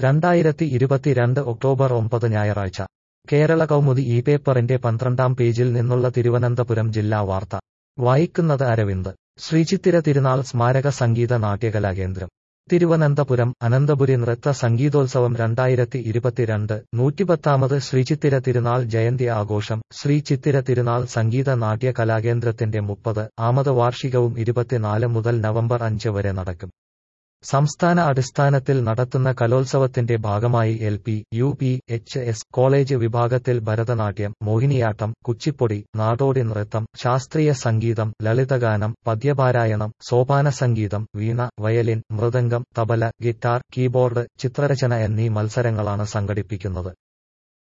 രണ്ടായിരത്തി ഇരുപത്തിരണ്ട് ഒക്ടോബർ ഒമ്പത് ഞായറാഴ്ച കേരള കൗമുദി ഈ പേപ്പറിന്റെ പന്ത്രണ്ടാം പേജിൽ നിന്നുള്ള തിരുവനന്തപുരം ജില്ലാ വാർത്ത വായിക്കുന്നത് അരവിന്ദ് ശ്രീചിത്തിര തിരുനാൾ സ്മാരക സംഗീത നാട്യകലാകേന്ദ്രം തിരുവനന്തപുരം അനന്തപുരി നൃത്ത സംഗീതോത്സവം രണ്ടായിരത്തി ഇരുപത്തിരണ്ട് നൂറ്റിപ്പത്താമത് ശ്രീചിത്തിര തിരുനാൾ ജയന്തി ആഘോഷം ശ്രീ ചിത്തിര തിരുനാൾ സംഗീത നാട്യ കലാകേന്ദ്രത്തിന്റെ മുപ്പത് ആമത് വാർഷികവും ഇരുപത്തിനാല് മുതൽ നവംബർ അഞ്ച് വരെ നടക്കും സംസ്ഥാന അടിസ്ഥാനത്തിൽ നടത്തുന്ന കലോത്സവത്തിന്റെ ഭാഗമായി L P U P H S college വിഭാഗത്തിൽ ഭരതനാട്യം മോഹിനിയാട്ടം കുച്ചിപ്പൊടി നാടോടി നൃത്തം ശാസ്ത്രീയ സംഗീതം ലളിതഗാനം പദ്യപാരായണം Sopana Sangeetham veena violin mridangam tabla guitar keyboard ചിത്രരചന എന്നീ മത്സരങ്ങളാണ് സംഘടിപ്പിക്കുന്നത്